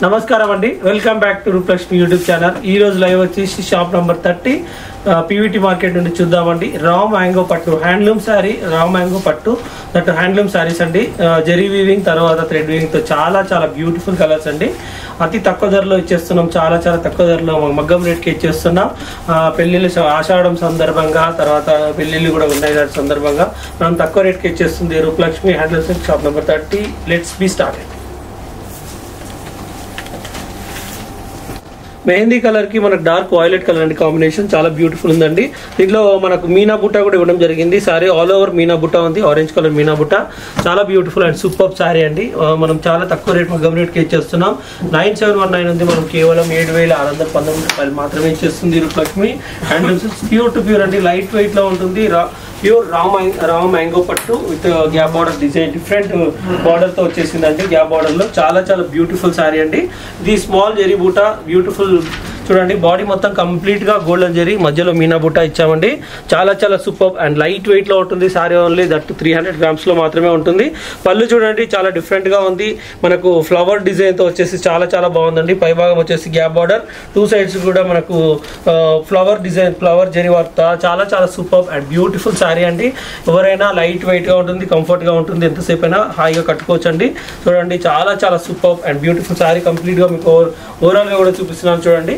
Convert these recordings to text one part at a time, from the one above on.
నమస్కారం అండి welcome back to Roopalakshmi YouTube channel ఈ రోజు లైవ్ వచ్చేసి shop number thirty PVT market నుండి చూద్దామండి రా మ్యాంగో పట్టు హ్యాండ్లూమ్ శారీ రా మ్యాంగో పట్టు దట్ హ్యాండ్లూమ్ శారీస్ అండి జెరీ వీవింగ్ తర్వాత థ్రెడ్ వీవింగ్ తో చాలా చాలా బ్యూటిఫుల్ కలర్స్ అండి అతి తక్కువ ధరలో ఇచ్చేస్తున్నాం చాలా చాలా తక్కువ ధరలో మగ్గం రేట్కి ఇచ్చేస్తున్నాం ఆ, పెళ్ళిళ్ళు స- ఆషాఢం సందర్భంగా తర్వాత పెళ్ళిళ్ళు కూడా ఉన్నాయి దాని సందర్భంగా మనం తక్కువ రేట్కి ఇచ్చేస్తుంది Rupalakshmi handloom shop number thirty let's be start mehndi colour కి మనకు డార్క్ వైలెట్ కలర్ అండి కాంబినేషన్ చాలా బ్యూటిఫుల్ ఉందండి దీంట్లో మనకు మీనా బుట్ట కూడా ఇవ్వడం జరిగింది సారీ ఆల్ ఓవర్ మీనా బుట్ట ఉంది ఆరెంజ్ కలర్ మీనా బుట్ట చాలా బ్యూటిఫుల్ అండ్ సూపర్ సారీ అండి ఆ, మనం చాలా తక్కువ రేట్ మగ్గం రేట్కి ఇచ్చేస్తున్నాం నైన్ సెవెన్ వన్ నైన్ ఉంది మనం కేవలం ఏడు వేల ఆరు వందల పంతొమ్మిది రూపాయలు మాత్రమే ఇచ్చేస్తుంది Rupalakshmi and pure to pure అండి లైట్ వెయిట్ లో ఉంటుంది raw pure raw mango raw mango పట్టు with gap border design different border తో వచ్చేసిందండి గ్యాప్ బార్డర్ లో చాలా చాలా బ్యూటిఫుల్ సారీ అండి ఇది స్మాల్ జెరీ బూట బ్యూటిఫుల్ చూడండి బాడీ మొత్తం కంప్లీట్ గా గోల్డెన్ జెరీ మధ్యలో మీనా బుట్ట ఇచ్చామండి చాలా చాలా సూపర్ అండ్ లైట్ వెయిట్ లో ఉంటుంది sari only that three hundred grams లో మాత్రమే ఉంటుంది పళ్ళు చూడండి చాలా డిఫరెంట్ గా ఉంది మనకు ఫ్లవర్ డిజైన్ తో వచ్చేసి చాలా చాలా బాగుందండి పై భాగం వచ్చేసి గ్యాప్ బార్డర్ టూ సైడ్స్ కూడా మనకు flower design flower zari work చాలా చాలా సూపర్ అండ్ బ్యూటిఫుల్ శారీ అండి ఎవరైనా లైట్ వెయిట్ గా ఉంటుంది కంఫర్ట్ గా ఉంటుంది ఎంతసేపు అయినా హాయిగా కట్టుకోవచ్చు అండి చూడండి చాలా చాలా super and beautiful sari complete గా మీకు ఓవరాల్ గా కూడా చూపిస్తున్నాను చూడండి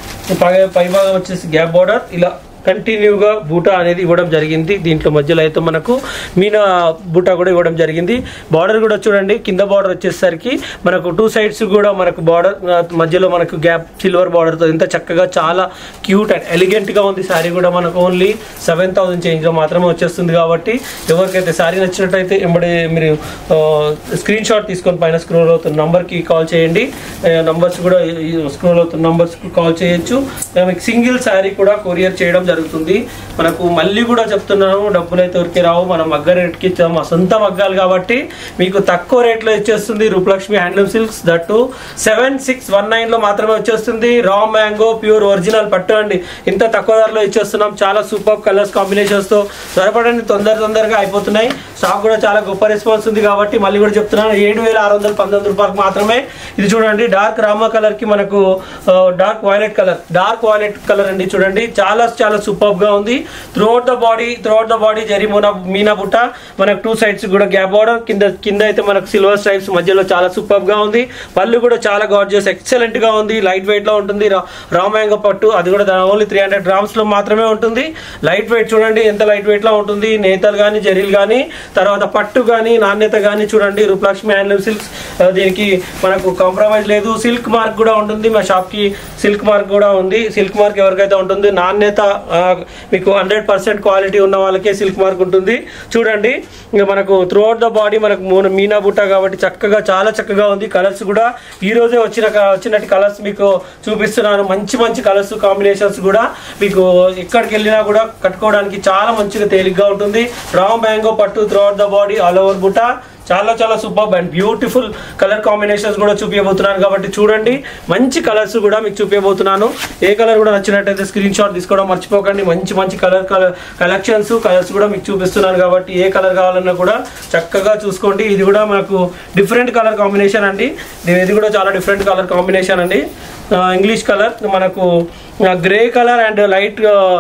పై పై భాగం వచ్చేసి గ్యాప్ బార్డర్ ఇలా కంటిన్యూగా బూటా అనేది ఇవ్వడం జరిగింది దీంట్లో మధ్యలో అయితే మనకు మీనా బూటా కూడా ఇవ్వడం జరిగింది బార్డర్ కూడా చూడండి కింద బార్డర్ వచ్చేసరికి మనకు టూ సైడ్స్ కూడా మనకు బార్డర్ మధ్యలో మనకు గ్యాప్ సిల్వర్ బార్డర్తో ఇంత చక్కగా చాలా క్యూట్ అండ్ ఎలిగెంట్ గా ఉంది శారీ కూడా మనకు ఓన్లీ సెవెన్ థౌసండ్ చేంజ్ లో మాత్రమే వచ్చేస్తుంది కాబట్టి ఎవరికైతే శారీ నచ్చినట్టయితే ఎంబడి మీరు స్క్రీన్ షాట్ తీసుకొని పైన స్క్రోల్ అవుతున్న నంబర్ కి కాల్ చేయండి నంబర్స్ కూడా స్క్రోల్ అవుతున్న నంబర్స్ కాల్ చేయొచ్చు మీకు సింగిల్ శారీ కూడా కొరియర్ చేయడం జరుగుతుంది మనకు మళ్ళీ కూడా చెప్తున్నాను డబ్బులు అయితే ఉరికి రావు మనం మగ్గ రేట్కి ఇచ్చాము మా సొంత మగ్గాలు కాబట్టి మీకు తక్కువ రేట్లో ఇచ్చేస్తుంది Rupalakshmi handloom silks that seven six one nine లో మాత్రమే వచ్చేస్తుంది రా మ్యాంగో ప్యూర్ ఒరిజినల్ పట్టు అండి ఇంత తక్కువ ధరలో ఇచ్చేస్తున్నాం చాలా సూపర్ కలర్స్ కాంబినేషన్స్ తో త్వరపడండి తొందర తొందరగా అయిపోతున్నాయి స్టాక్ కూడా చాలా గొప్ప రెస్పాన్స్ ఉంది కాబట్టి మళ్ళీ కూడా చెప్తున్నాను ఏడు వేల ఆరు వందల పంతొమ్మిది రూపాయలకు మాత్రమే ఇది చూడండి డార్క్ రామా కలర్ కి మనకు dark violet colour dark violet colour అండి చూడండి చాలా చాలా సూపర్ గా ఉంది throughout the body throughout the body zari మోనా మీనా బుట్ట మనకు టూ సైడ్స్ కూడా గ్యాప్ బార్డర్ కింద కింద అయితే మనకు సిల్వర్ స్ట్రైప్స్ మధ్యలో చాలా సూపర్ గా ఉంది పళ్ళు కూడా చాలా గార్జియస్ ఎక్సలెంట్ గా ఉంది లైట్ వెయిట్ లో ఉంటుంది రా- రామాయంగ పట్టు అది కూడా ఓన్లీ త్రీ హండ్రెడ్ గ్రామ్స్ లో మాత్రమే ఉంటుంది లైట్ వెయిట్ చూడండి ఎంత లైట్ వెయిట్ లో ఉంటుంది నేతలు కానీ జరీలు కానీ తర్వాత పట్టు కానీ నాణ్యత కానీ చూడండి రూపలక్ష్మి హ్యాండ్లూమ్ సిల్క్స్ దీనికి మనకు కాంప్రమైజ్ లేదు సిల్క్ మార్క్ కూడా ఉంటుంది మా షాప్ కి సిల్క్ మార్క్ కూడా ఉంది సిల్క్ మార్క్ ఎవరికైతే ఉంటుంది నాణ్యత ఆ, మీకు హండ్రెడ్ పర్సెంట్ క్వాలిటీ ఉన్న వాళ్ళకే సిల్క్ మార్క్ ఉంటుంది చూడండి ఇంకా మనకు త్రూఅవుట్ ద బాడీ మనకు మూన- మీనా బుట్ట కాబట్టి చక్కగా చాలా చక్కగా ఉంది కలర్స్ కూడా ఈ రోజే వచ్చిన క- వచ్చినట్టు కలర్స్ మీకు చూపిస్తున్నాను మంచి మంచి కలర్స్ కాంబినేషన్స్ కూడా మీకు ఎక్కడికి వెళ్ళినా కూడా కట్టుకోవడానికి చాలా మంచిగా తేలిగ్గా ఉంటుంది రా మ్యాంగో పట్టు throughout the body all over బుట్ట చాలా చాలా super and beautiful colour combinations కూడా చూపించబోతున్నాను కాబట్టి చూడండి మంచి కలర్స్ కూడా మీకు చూపించబోతున్నాను ఏ కలర్ కూడా నచ్చినట్టయితే స్క్రీన్ షాట్ తీసుకోవడం మర్చిపోకండి మంచి మంచి కలర్ కలెక్షన్స్ కలర్స్ కూడా మీకు చూపిస్తున్నాను కాబట్టి ఏ కలర్ కావాలన్నా కూడా చక్కగా చూసుకోండి ఇది కూడా మనకు డిఫరెంట్ కలర్ కాంబినేషన్ అండి ఇది కూడా చాలా డిఫరెంట్ కలర్ కాంబినేషన్ అండి ఆ, ఇంగ్లీష్ కలర్ మనకు grey colour and light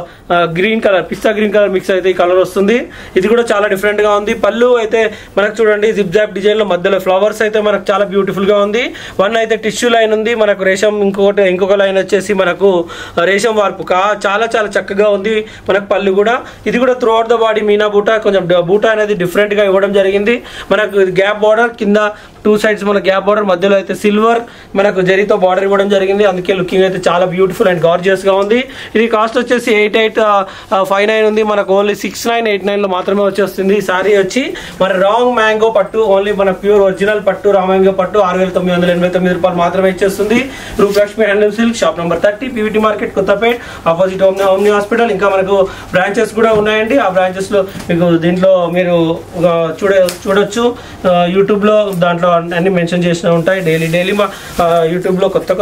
green colour పిస్తా గ్రీన్ కలర్ మిక్స్ అయితే ఈ కలర్ వస్తుంది ఇది కూడా చాలా డిఫరెంట్ గా ఉంది పళ్ళు అయితే మనకు చూడండి జిప్ జాప్ డిజైన్ లో మధ్యలో ఫ్లవర్స్ అయితే మనకు చాలా బ్యూటిఫుల్ గా ఉంది వన్ అయితే టిష్యూ లైన్ ఉంది మనకు రేషం ఇంకొకటి ఇంకొక లైన్ వచ్చేసి మనకు రేషం వార్పు కా చాలా చాలా చక్కగా ఉంది మనకు పళ్ళు కూడా ఇది కూడా త్రూ అవుట్ ద బాడీ మీనా బూటా కొంచెం డ- బూటా అనేది డిఫరెంట్ గా ఇవ్వడం జరిగింది మనకు గ్యాప్ బార్డర్ కింద టూ సైడ్స్ మన గ్యాప్ బార్డర్ మధ్యలో అయితే సిల్వర్ మనకు జరీతో బార్డర్ ఇవ్వడం జరిగింది అందుకే లుకింగ్ అయితే చాలా బ్యూటిఫుల్ అండ్ గార్జియస్ గా ఉంది ఇది కాస్ట్ వచ్చేసి ఎయిట్ ఎయిట్ ఫైవ్ నైన్ ఉంది మనకు only six nine eight nine లో మాత్రమే వచ్చేస్తుంది ఈ సారీ వచ్చి మన రాంగ్ మ్యాంగో పట్టు ఓన్లీ మన ప్యూర్ ఒరిజినల్ పట్టు రాంగ్ మ్యాంగో పట్టు ఆరు వేల తొమ్మిది వందల ఎనభై తొమ్మిది రూపాయలు మాత్రమే ఇచ్చేస్తుంది Rupalakshmi handloom silk shop number thirty PVT market Kothapet opposite Omni Omni hospital ఇంకా మనకు బ్రాంచెస్ కూడా ఉన్నాయండి ఆ బ్రాంచెస్ లో మీకు దీంట్లో మీరు ఒక చూడ చూడొచ్చు యూట్యూబ్ లో దాంట్లో అన్ని మెన్షన్ చేసిన ఉంటాయి డైలీ డైలీ మా యూట్యూబ్ లో కొత్త కొత్త సారీస్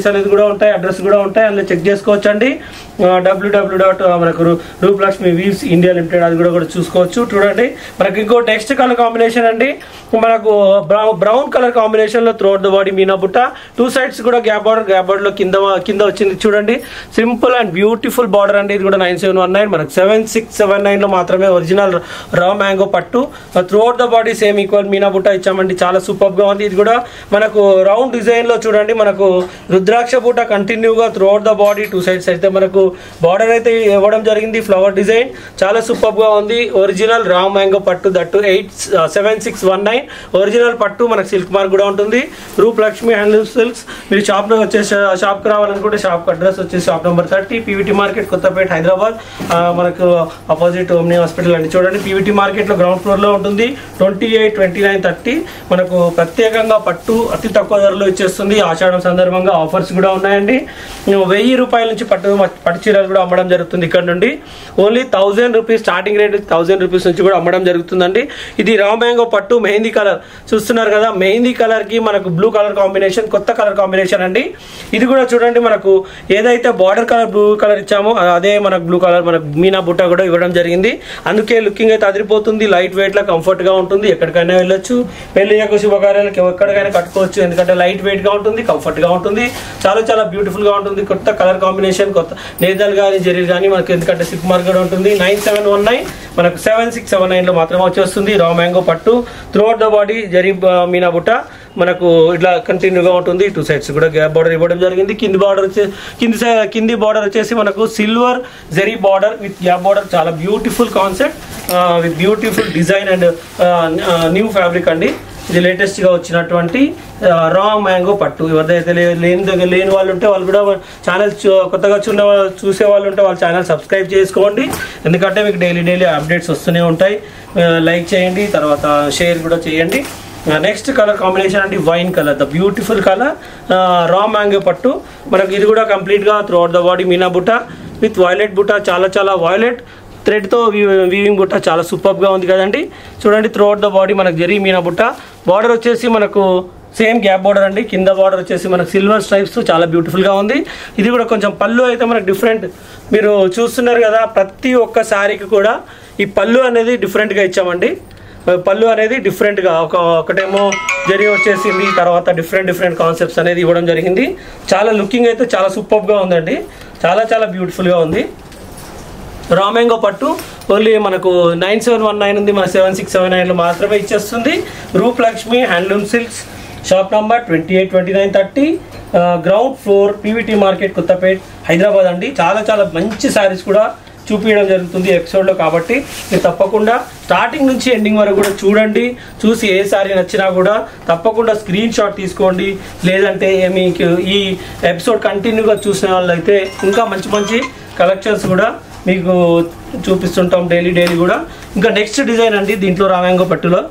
అనేది కూడా ఉంటాయి అడ్రస్ కూడా ఉంటాయి అందులో చెక్ చేసుకోవచ్చు అండి డబ్ల్యూడబ్ల్యూ డాట్ మనకు రూ- రూపలక్ష్మి వీవ్స్ ఇండియా లిమిటెడ్ అది కూడా కూడా చూసుకోవచ్చు చూడండి మనకి ఇంకో నెక్స్ట్ కలర్ కాంబినేషన్ అండి మనకు బ్రౌన్ బ్రౌన్ కలర్ కాంబినేషన్ లో త్రోట్ ద బాడీ మీనా బుట్ట టూ సైడ్స్ కూడా గ్యాప్ బార్డర్ గ్యాప్ బార్డర్ లో కింద కింద వచ్చింది చూడండి సింపుల్ అండ్ బ్యూటిఫుల్ బార్డర్ అండి ఇది కూడా నైన్ సెవెన్ వన్ నైన్ మనకు సెవెన్ సిక్స్ సెవెన్ నైన్ లో మాత్రమే ఒరిజినల్ రా మ్యాంగో పట్టు throughout the body same equal మీనా బుట్ట ఇచ్చామండి చాలా సూపర్ గా ఉంది ఇది కూడా మనకు రౌండ్ డిజైన్ లో చూడండి మనకు రుద్రాక్ష బుట్ట కంటిన్యూగా throughout the body two sides అయితే మనకు బార్డర్ అయితే ఇవ్వడం జరిగింది ఫ్లవర్ డిజైన్ చాలా సూపర్ గా ఉంది ఒరిజినల్ రా మ్యాంగో పట్టు దట్టు eight seven six one nine original పట్టు మనకు సిల్క్ మార్క్ కూడా ఉంటుంది రూప్ లక్ష్మి హ్యాండ్లూమ్ సిల్క్స్ మీరు షాప్ లో వచ్చేసి షాప్ కి రావాలనుకుంటే షాప్ అడ్రస్ వచ్చేసి shop number thirty PVT market Kothapeta Hyderabad ఆ, మనకు ఆపోజిట్ ఓమ్ని హాస్పిటల్ అండి చూడండి పీవీటీ మార్కెట్ లో గ్రౌండ్ ఫ్లోర్ లో ఉంటుంది twenty eight twenty nine thirty మనకు ప్రత్యేకంగా పట్టు అతి తక్కువ ధరలో ఇచ్చేస్తుంది ఆషాఢం సందర్భంగా ఆఫర్స్ కూడా ఉన్నాయండి వెయ్యి రూపాయల నుంచి పట్టు పట్టు చీరలు కూడా అమ్మడం జరుగుతుంది ఇక్కడ నుండి only thousand rupees starting rate thousand rupees నుంచి కూడా అమ్మడం జరుగుతుందండి ఇది రా మ్యాంగో పట్టు మెహందీ కలర్ చూస్తున్నారు కదా మెహందీ కలర్ కి మనకు బ్లూ కలర్ కాంబినేషన్ కొత్త కలర్ కాంబినేషన్ అండి ఇది కూడా చూడండి మనకు ఏదైతే బార్డర్ కలర్ బ్లూ కలర్ ఇచ్చామో అదే మనకు బ్లూ కలర్ మనకు మీనా బుట్ట కూడా ఇవ్వడం జరిగింది అందుకే లుకింగ్ అయితే అదిరిపోతుంది లైట్ వెయిట్ లో కంఫర్ట్ గా ఉంటుంది ఎక్కడికైనా వెళ్ళొచ్చు పెళ్లి యొక్క శుభకార్యాలకు ఎక్కడికైనా కట్టుకోవచ్చు ఎందుకంటే లైట్ వెయిట్ గా ఉంటుంది కంఫర్ట్ గా ఉంటుంది చాలా చాలా బ్యూటిఫుల్ గా ఉంటుంది కొత్త కలర్ కాంబినేషన్ కొత్త నేతలు కానీ జరీర్ కానీ మనకి ఎందుకంటే సిల్క్ మార్క్ కూడా ఉంటుంది నైన్ సెవెన్ వన్ నైన్ మనకు సెవెన్ సిక్స్ సెవెన్ నైన్ లో మాత్రమే వచ్చేస్తుంది రా మ్యాంగో పట్టు త్రూఅవుట్ ద బాడీ జరీ ఆ, మీనా బుట్ట మనకు ఇట్లా కంటిన్యూగా ఉంటుంది టూ సైడ్స్ కూడా గ్యాప్ బార్డర్ ఇవ్వడం జరిగింది కింది బార్డర్ వచ్చే కింది సై- కింది బార్డర్ వచ్చేసి మనకు silver zari border with gap border చాలా beautiful concept with beautiful design and new fabric అండి ఇది లేటెస్ట్ గా వచ్చినటువంటి రా మ్యాంగో పట్టు ఎవరిదైతే లే- లేని దగ్గర లేని వాళ్ళు ఉంటే వాళ్ళు కూడా ఛానల్ కొత్తగా చూన్న వాళ్ళు- చూసే వాళ్ళు ఉంటే వాళ్ళ ఛానల్ సబ్స్క్రైబ్ చేసుకోండి ఎందుకంటే మీకు డైలీ డైలీ అప్డేట్స్ వస్తూనే ఉంటాయి లైక్ చేయండి తర్వాత షేర్ కూడా చేయండి నెక్స్ట్ కలర్ కాంబినేషన్ అంటే wine colour the beautiful colour raw mango పట్టు మనకి ఇది కూడా కంప్లీట్గా త్రూఅవుట్ ద బాడీ మీనా బుట్ట విత్ వైలెట్ బుట్ట చాలా చాలా వైలెట్ థ్రెడ్తో వీవింగ్ బుట్ట చాలా సూపర్గా ఉంది కదండి చూడండి త్రూఅవుట్ ద బాడీ మనకు జరీ మీనా బుట్ట బార్డర్ వచ్చేసి మనకు సేమ్ గ్యాప్ బార్డర్ అండి కింద బార్డర్ వచ్చేసి మనకు సిల్వర్ స్ట్రైప్స్ చాలా బ్యూటిఫుల్గా ఉంది ఇది కూడా కొంచెం పళ్ళు అయితే మనకు డిఫరెంట్ మీరు చూస్తున్నారు కదా ప్రతి ఒక్క శారీకి కూడా ఈ పళ్ళు అనేది డిఫరెంట్గా ఇచ్చామండి పళ్ళు అనేది డిఫరెంట్గా ఒక ఒకటేమో జరి వచ్చేసింది తర్వాత డిఫరెంట్ డిఫరెంట్ కాన్సెప్ట్స్ అనేది ఇవ్వడం జరిగింది చాలా లుకింగ్ అయితే చాలా సూపర్గా ఉందండి చాలా చాలా బ్యూటిఫుల్గా ఉంది రామేంగో పట్టు ఓన్లీ మనకు నైన్ సెవెన్ వన్ నైన్ ఉంది మన సెవెన్ సిక్స్ సెవెన్ నైన్లో మాత్రమే ఇచ్చేస్తుంది Roop Lakshmi handloom silks shop number twenty eight twenty nine thirty ground floor PVT market Kothapet Hyderabad అండి చాలా చాలా మంచి శారీస్ కూడా చూపించడం జరుగుతుంది ఎపిసోడ్లో కాబట్టి మీరు తప్పకుండా స్టార్టింగ్ నుంచి ఎండింగ్ వరకు కూడా చూడండి చూసి ఏ సారీ నచ్చినా కూడా తప్పకుండా స్క్రీన్ షాట్ తీసుకోండి లేదంటే మీకు ఈ ఎపిసోడ్ కంటిన్యూగా చూసిన వాళ్ళైతే ఇంకా మంచి మంచి కలెక్షన్స్ కూడా మీకు చూపిస్తుంటాం డైలీ డైలీ కూడా ఇంకా నెక్స్ట్ డిజైన్ అండి దీంట్లో రామాంగో పట్టులో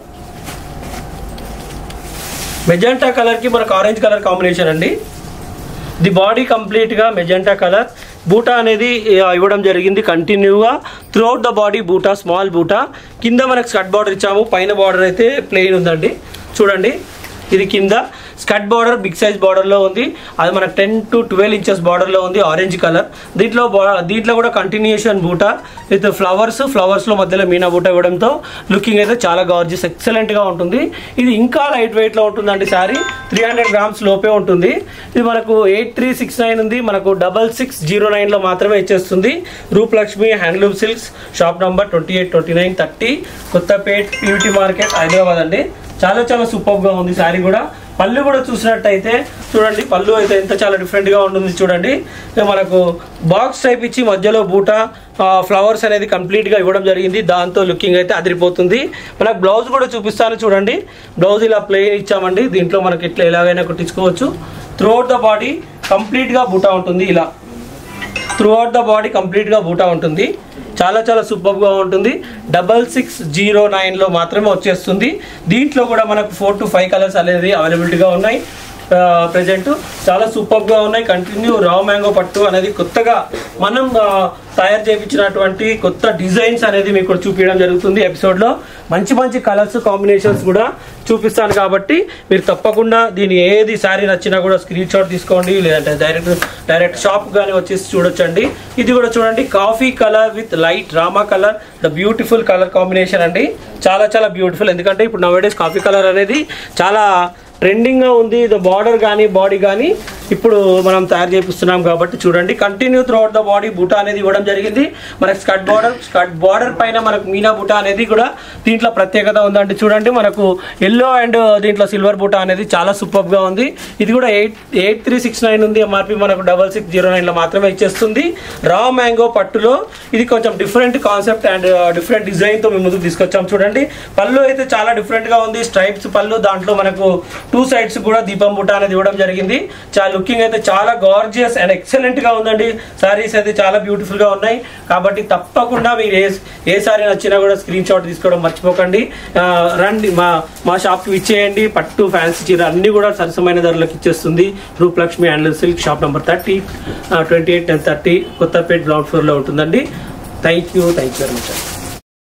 మెజెంటా కలర్కి మనకు ఆరెంజ్ కలర్ కాంబినేషన్ అండి ది బాడీ కంప్లీట్గా మెజెంటా కలర్ బూటా అనేది ఆ, ఇవ్వడం జరిగింది కంటిన్యూగా త్రూఅవుట్ ద బాడీ బూటా స్మాల్ బూటా కింద మనకు స్కట్ బార్డర్ ఇచ్చాము పైన బార్డర్ అయితే ప్లెయిన్ ఉందండి చూడండి ఇది కింద స్కట్ బార్డర్ బిగ్ సైజ్ బార్డర్లో ఉంది అది మనకు టెన్ టు ట్వెల్వ్ ఇంచెస్ బార్డర్లో ఉంది ఆరెంజ్ కలర్ దీంట్లో బా- దీంట్లో కూడా కంటిన్యూషన్ బూటా విత్ ఫ్లవర్స్ ఫ్లవర్స్లో మధ్యలో మీనా బూటా ఇవ్వడంతో లుకింగ్ అయితే చాలా గార్జియస్ ఎక్సలెంట్గా ఉంటుంది ఇది ఇంకా లైట్ వెయిట్లో ఉంటుందండి శారీ త్రీ హండ్రెడ్ గ్రామ్స్ లోపే ఉంటుంది ఇది మనకు ఎయిట్ త్రీ సిక్స్ నైన్ ఉంది మనకు డబల్ సిక్స్ జీరో నైన్లో మాత్రమే ఇచ్చేస్తుంది Roop Lakshmi handloom silks shop number twenty eight twenty nine thirty Kothapet PVT market Hyderabad అండి చాలా చాలా సూపర్గా ఉంది శారీ కూడా పళ్ళు కూడా చూసినట్టయితే చూడండి పళ్ళు అయితే ఎంత చాలా డిఫరెంట్గా ఉంటుంది చూడండి ఇక మనకు బాక్స్ టైప్ ఇచ్చి మధ్యలో బూట ఫ్లవర్స్ అనేది కంప్లీట్గా ఇవ్వడం జరిగింది దాంతో లుకింగ్ అయితే అదిరిపోతుంది మనకు బ్లౌజ్ కూడా చూపిస్తాను చూడండి బ్లౌజ్ ఇలా ప్లే ఇచ్చామండి దీంట్లో మనకి ఇట్లా ఎలాగైనా కుట్టించుకోవచ్చు త్రూఅవుట్ ద బాడీ కంప్లీట్గా బూటా ఉంటుంది ఇలా త్రూఅవుట్ ద బాడీ కంప్లీట్గా బూటా ఉంటుంది చాలా చాలా సూపర్గా ఉంటుంది డబల్ సిక్స్ జీరో నైన్లో మాత్రమే వచ్చేస్తుంది దీంట్లో కూడా మనకు ఫోర్ టు ఫైవ్ కలర్స్ అనేది అవైలబిలిటీగా ఉన్నాయి ప్రజెంట్ చాలా సూపర్ గా ఉన్నాయి కంటిన్యూ రా మ్యాంగో పట్టు అనేది కొత్తగా మనం ఆ, తయారు చేయించినటువంటి కొత్త డిజైన్స్ అనేది మీకు కూడా చూపించడం జరుగుతుంది ఎపిసోడ్ లో మంచి మంచి కలర్స్ కాంబినేషన్స్ కూడా చూపిస్తాను కాబట్టి మీరు తప్పకుండా దీని ఏది శారీ నచ్చినా కూడా స్క్రీన్ షాట్ తీసుకోండి లేదంటే డైరెక్ట్ డైరెక్ట్ షాప్ గానీ వచ్చేసి చూడొచ్చండి ఇది కూడా చూడండి కాఫీ కలర్ విత్ లైట్ రామా colour the beautiful colour combination అండి చాలా చాలా బ్యూటిఫుల్ ఎందుకంటే ఇప్పుడు నవేడేస్ కాఫీ కలర్ అనేది చాలా ట్రెండింగ్ గా ఉంది ద బార్డర్ కానీ బాడీ కానీ ఇప్పుడు మనం తయారు చేపిస్తున్నాం కాబట్టి చూడండి continue throughout the body బూటా అనేది ఇవ్వడం జరిగింది మనకి స్కట్ బార్డర్ స్కట్ బార్డర్ పైన మనకు మీనా బూటా అనేది కూడా దీంట్లో ప్రత్యేకత ఉందండి చూడండి మనకు ఎల్లో అండ్ దీంట్లో సిల్వర్ బూటా అనేది చాలా సూపర్ గా ఉంది ఇది కూడా eight eight three six nine ఉంది ఎంఆర్పి మనకు డబల్ సిక్స్ జీరో నైన్ లో మాత్రమే ఇచ్చేస్తుంది రా మ్యాంగో పట్టులో ఇది కొంచెం different concept and different design తో మేము ముందుకు తీసుకొచ్చాం చూడండి పళ్ళు అయితే చాలా డిఫరెంట్ గా ఉంది స్ట్రైప్స్ పళ్ళు దాంట్లో మనకు టూ సైడ్స్ కూడా దీపం బుట్ట అనేది ఇవ్వడం జరిగింది చాలా లుకింగ్ అయితే చాలా గార్జియస్ అండ్ ఎక్సలెంట్ గా ఉందండి సారీస్ అయితే చాలా బ్యూటిఫుల్ గా ఉన్నాయి కాబట్టి తప్పకుండా మీరు ఏ ఏ సారీ నచ్చినా కూడా స్క్రీన్ షాట్ తీసుకోవడం మర్చిపోకండి ఆ, రండి మా మా షాప్ కి ఇచ్చేయండి పట్టు ఫ్యాన్సీ చీర అన్ని కూడా సరసమైన ధరలకు ఇచ్చేస్తుంది Rupalakshmi and silk shop number thirty twenty eight and thirty Kothapeta ground floor లో ఉంటుందండి thank you thank you very much